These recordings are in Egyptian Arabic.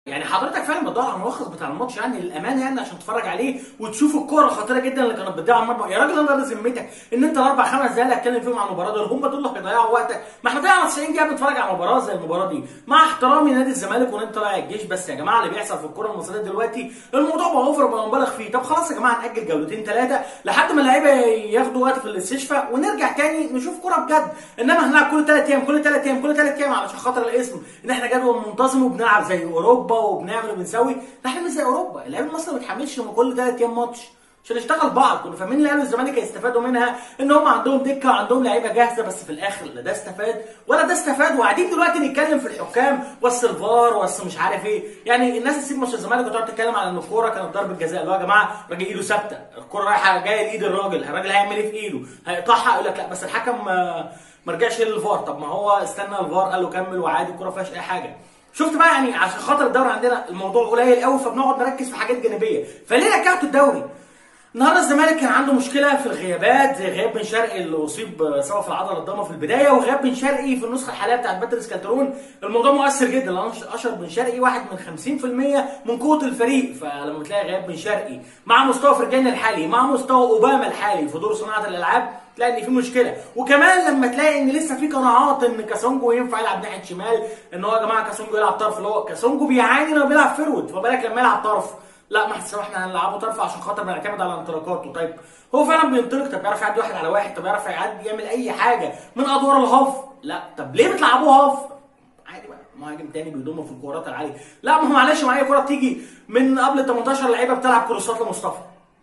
يعني حضرتك فعلا بتدور على الملخص بتاع الماتش يعني للامانه يعني عشان تتفرج عليه وتشوف الكوره الخطيره جدا اللي كانت بتضيع على المرمى يا راجل انا ذمتك ان انت الاربع خمس دقايق اللي هتكلم فيهم عن المباراه دول هم دول اللي هيضيعوا وقتك ما احنا ضيعنا 90 دقيقه بنتفرج على مباراه زي المباراه دي مع احترامي نادي الزمالك ونادي طلائع الجيش بس يا جماعه اللي بيحصل في الكوره المصريه دلوقتي الموضوع بقى اوفر بقى مبالغ فيه طب خلاص يا جماعه ناجل جولتين ثلاثه لحد ما اللعيبه ياخدوا وقت في الاستشفاء ونرجع تاني نشوف كوره بجد انما هنلعب كل ثلاث ايام كل ثلاث ايام كل ثلاث ايام علشان خاطر الاسم ان احنا جدول منتظم وبنلعب زي اوروبا وبنعمل وبنسوي لا احنا مش زي اوروبا اللعيبه المصري ما بتحملش كل ثلاث ايام ماتش عشان نشتغل بعض كنا فاهمين اللي قالوا الزمالك هيستفادوا منها ان هم عندهم دكه وعندهم لعيبه جاهزه بس في الاخر لا ده استفاد ولا ده استفاد وقاعدين دلوقتي نتكلم في الحكام والسلفار وس مش عارف ايه يعني الناس تسيب ماتش الزمالك وتقعد تتكلم على ان الكوره كانت ضربه جزاء اللي هو يا جماعه راجل ايده ثابته الكوره رايحه جايه لايد الراجل الراجل هيعمل ايه في ايده هيقطعها يقول لك لا بس الحكم ما ما رجعش للفار طب ما هو استنى الفار قال له كمل وعادي الكوره ما فيهاش اي حاجه شفت بقى يعني عشان خاطر الدوري عندنا الموضوع قليل قوي فبنقعد نركز في حاجات جانبيه فليه رجعتوا الدوري النهارده الزمالك كان عنده مشكله في الغيابات زي غياب بن شرقي اللي اصيب سواء في العضله الضامه في البدايه وغياب بن شرقي في النسخه الحاليه بتاعت باتريس كالترون الموضوع مؤثر جدا لان اشرف بن شرقي واحد من 50% من قوه الفريق فلما بتلاقي غياب بن شرقي مع مستوى فرجاني الحالي مع مستوى اوباما الحالي في دور صناعه الالعاب تلاقي ان في مشكله وكمان لما تلاقي ان لسه في قناعات ان كاسونجو ينفع يلعب ناحيه شمال ان هو يا جماعه كاسونجو يلعب طرف اللي هو كاسونجو بيعاني لما بيلعب فرود فما بالك لما يلعب طرف لا ما احنا احنا هنلعبه طرف عشان خاطر بنعتمد على انطلاقاته طيب هو فعلا بينطلق طب بيعرف يعدي واحد على واحد طب بيعرف يعدي يعمل اي حاجه من ادوار الهاف لا طب ليه بتلعبوه هاف عادي بقى مهاجم تاني بيضم في الكورات العاليه لا ما هو معلش معايا كوره بتيجي من قبل 18 لعيبه بتلعب كروسات لمصطفى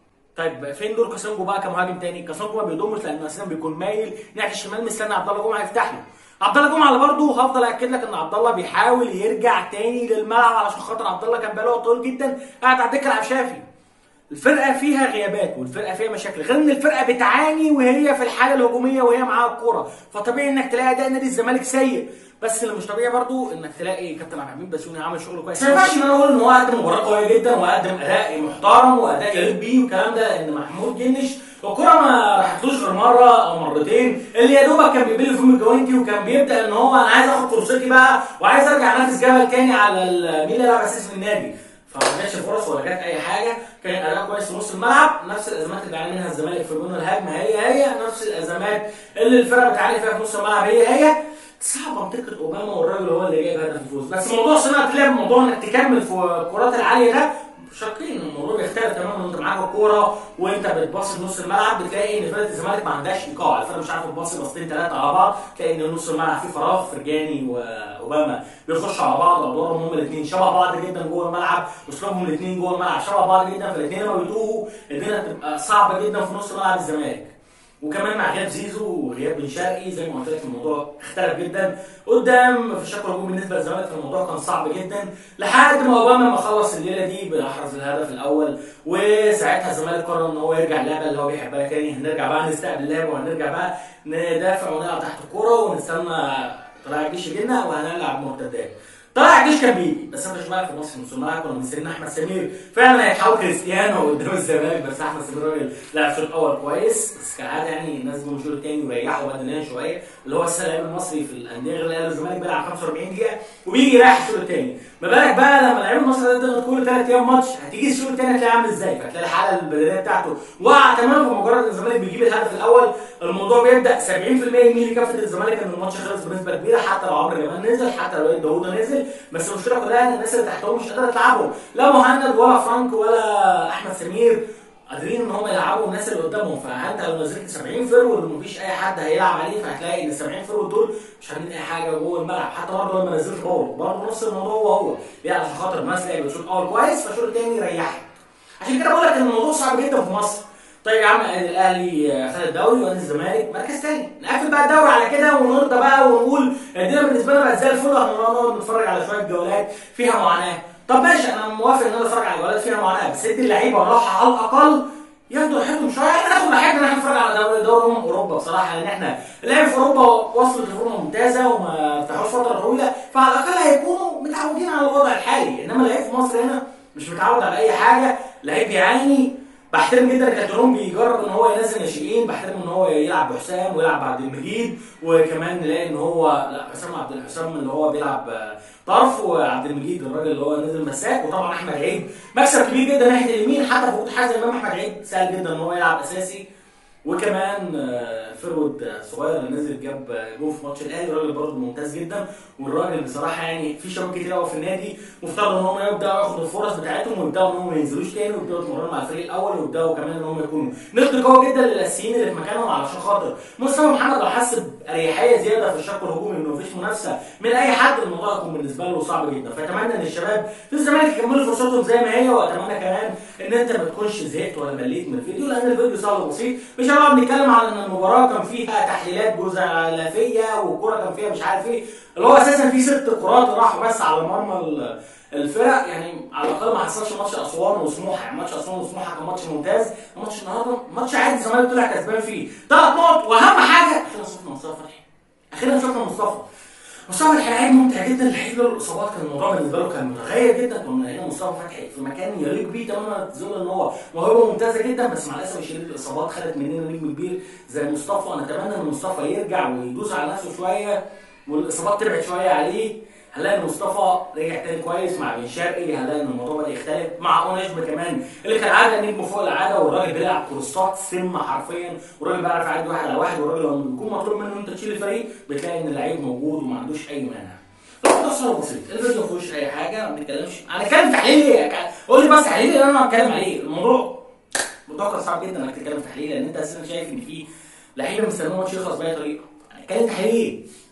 طيب فين دور كاسونجو بقى كمهاجم تاني كاسونجو ما بيضمش لانه اساسا بيكون مايل ناحيه الشمال مستني عبد الله جمعه يفتح له عبد الله جمعه اللي برضه هفضل اكد لك ان عبد الله بيحاول يرجع تاني للملعب علشان خاطر عبد الله كان بقاله وقت طويل جدا قاعد على الدكه العشافي الفرقه فيها غيابات والفرقه فيها مشاكل غير ان الفرقه بتعاني وهي في الحاله الهجوميه وهي معاها الكوره فطبيعي انك تلاقي اداء نادي الزمالك سيء بس اللي مش طبيعي برضو انك تلاقي كابتن عبد الحميد بسيوني عامل شغل كويس ما ينفعش ان انا اقول ان هو قدم مباراه قويه جدا وقدم اداء محترم واداء يليق بيه والكلام ده لان محمود جنش الكوره ما راحتلوش غير مره او مرتين اللي يا دوبك كان بيبل فيهم الجوانتي وكان بيبدا ان هو انا عايز اخد فرصتي بقى وعايز ارجع انافس جبل تاني على مين اللي يلعب اساسي في النادي فما جاتش فرص ولا جات اي حاجه كان اداء كويس في نص الملعب نفس الازمات اللي بيعاني منها الزمالك في بنى الهجمه هي هي نفس الازمات اللي الفرقه بتعاني فيها في نص الملعب هي هي صعب منطقه اوباما والراجل هو اللي جايب هدف الفوز بس موضوع صناعه اللعب موضوع انك تكمل في الكرات العاليه ده شاكين الموضوع بيختلف تماما انت معاك الكوره وانت بتباصي نص الملعب بتلاقي ان فرقه الزمالك ما عندهاش ايقاع الفرقه مش عارفه تباصي باصتين ثلاثه على بعض تلاقي ان نص الملعب فيه فراغ فرجاني واوباما بيخشوا على بعض ادوارهم هم الاثنين شبه بعض جدا جوه الملعب اسلوبهم الاثنين جوه الملعب شبه بعض جدا فالاثنين لما بيتوهوا الدنيا بتبقى صعبه جدا في نص ملعب الزمالك وكمان مع غياب زيزو وغياب بن شرقي زي ما قلت لك الموضوع اختلف جدا قدام في الشق الهجومي بالنسبه للزمالك الموضوع كان صعب جدا لحد ما اوباما ما خلص الليله دي باحرز الهدف الاول وساعتها الزمالك قرر ان هو يرجع اللعبه اللي هو بيحبها تاني هنرجع بقى نستقبل اللعبه وهنرجع بقى ندافع ونلعب تحت الكوره ونستنى طلائع الجيش يجينا وهنلعب مرتدات طلع الجيش كان بيجي بس انا مش بقى في مصر نص الملعب كنا مستنيين احمد سمير فعلا هيتحول كريستيانو قدام الزمالك بس احمد سمير راجل لعب الشوط الاول كويس بس كالعاده يعني الناس دول الشوط الثاني ويريحوا بدنيا شويه اللي هو السلام المصري في الانديه غير الاهلي والزمالك بيلعب 45 دقيقه وبيجي يريح الشوط الثاني ما بالك بقى لما لعيب المصري ده يضغط كل ثلاث ايام ماتش هتيجي الشوط الثاني هتلاقيه عامل ازاي فهتلاقي الحاله البدنيه بتاعته وقع تماما بمجرد ان الزمالك بيجيب الهدف الاول الموضوع بيبدا 70% يميل لكافه الزمالك ان الماتش خلص بنسبه كبيره حتى لو عمرو جمال نزل حتى لو داوود نزل بس المشكله كلها ان الناس اللي تحتهم مش قادره تلعبهم لا مهند ولا فرانك ولا احمد سمير قادرين ان هم يلعبوا الناس اللي قدامهم فانت لو نزلت 70 فرود ومفيش اي حد هيلعب عليه فهتلاقي ان ال 70 فرود دول مش عاملين اي حاجه جوه الملعب حتى برضه لما نزلت باول برضه نفس الموضوع هو هو ليه عشان خاطر الناس لعبت الشوط الاول كويس فالشوط الثاني ريحت عشان كده بقول لك ان الموضوع صعب جدا في مصر طيب يا عم الاهلي خد الدوري ونادي الزمالك مركز تاني نقفل بقى الدوري على كده ونرضى بقى ونقول الدنيا بالنسبه لنا بقت زي الفل هنقعد نتفرج على شويه جولات فيها معاناه طب ماشي انا موافق ان انا اتفرج على جولات فيها معاناه بس ادي اللعيبه راحه على الاقل ياخدوا راحتهم شويه احنا ناخد راحتنا ان احنا نتفرج على دوري دوري امم اوروبا بصراحه لان احنا اللعيبه في اوروبا وصلت لفورمه ممتازه وما فتحوش فتره طويله فعلى الاقل هيكونوا متعودين على الوضع الحالي انما اللعيب في مصر هنا مش متعود على اي حاجه لعيب بيعاني بحترم جدا كالترون بيجرب ان هو ينزل ناشئين بحترم ان هو يلعب بحسام ويلعب بعبد المجيد وكمان نلاقي ان هو لا حسام عبد الحسام اللي هو بيلعب آه، طرف وعبد المجيد الراجل اللي هو نزل مساك وطبعا احمد عيد مكسب كبير جدا ناحيه اليمين حتى في وجود حازم امام احمد عيد سهل جدا ان هو يلعب اساسي وكمان آه، فرود آه، صغير اللي نزل جاب آه، جول في ماتش الاهلي الراجل برضه ممتاز جدا والراجل بصراحه يعني في شباب كتير قوي في النادي مفترض ان هم يبداوا ياخدوا الفرص بتاعتهم ويبداوا ان هم ما ينزلوش تاني ويبداوا يتمرنوا مع الفريق الاول ويبداوا كمان ان هم يكونوا نقد قوي جدا للاساسيين اللي في مكانهم علشان خاطر مصطفى محمد لو حس باريحيه زياده في الشق الهجومي انه مفيش منافسه من اي حد الموضوع يكون بالنسبه له صعب جدا فاتمنى ان الشباب في الزمالك يكملوا فرصتهم زي ما هي واتمنى كمان ان انت ما تكونش زهقت ولا مليت من الفيديو لان الفيديو سهل وبسيط مش هنقعد نتكلم على ان المباراه كان فيها تحليلات جزافيه والكره كان فيها مش عارف ايه اللي هو اساسا في ست كرات راحوا بس على مرمى ال- الفرق يعني على الاقل ما حصلش ماتش اسوان وسموحه يعني ماتش اسوان وسموحه كان ماتش ممتاز ماتش النهارده ماتش عادي الزمالك طلع كسبان فيه ثلاث نقط واهم حاجه اخيرا شفنا مصطفى فتحي اخيرا شفنا مصطفى مصطفى فتحي لعيب ممتع جدا لعيب له الاصابات كان الموضوع بالنسبه له كان متغير جدا كنا هنا مصطفى فتحي في مكان يليق بيه تماما تظن ان هو موهبه ممتازه جدا بس مع الاسف الشديد الاصابات خدت مننا نجم كبير زي مصطفى انا اتمنى ان مصطفى يرجع ويدوس على نفسه شويه والاصابات تبعد شويه عليه هنلاقي ان مصطفى رجع تاني كويس مع بن شرقي هنلاقي ان الموضوع بدا يختلف مع اونجم كمان اللي كان عاده نجم فوق العاده والراجل بيلعب كروسات سم حرفيا والراجل بيعرف يعدي واحد على واحد والراجل لما بيكون مطلوب منه انت تشيل الفريق بتلاقي ان اللعيب موجود وما عندوش اي مانع الموضوع سهل بسيط الفيديو ما فيهوش اي حاجه ما بنتكلمش انا اتكلم تحليل ايه قول لي بس تحليل اللي انا بتكلم عليه الموضوع الموضوع كان صعب جدا انك تتكلم تحليل لان انت اساسا شايف ان في لعيبه مستنيه الماتش يخلص باي طريقه اتكلم تحليل ايه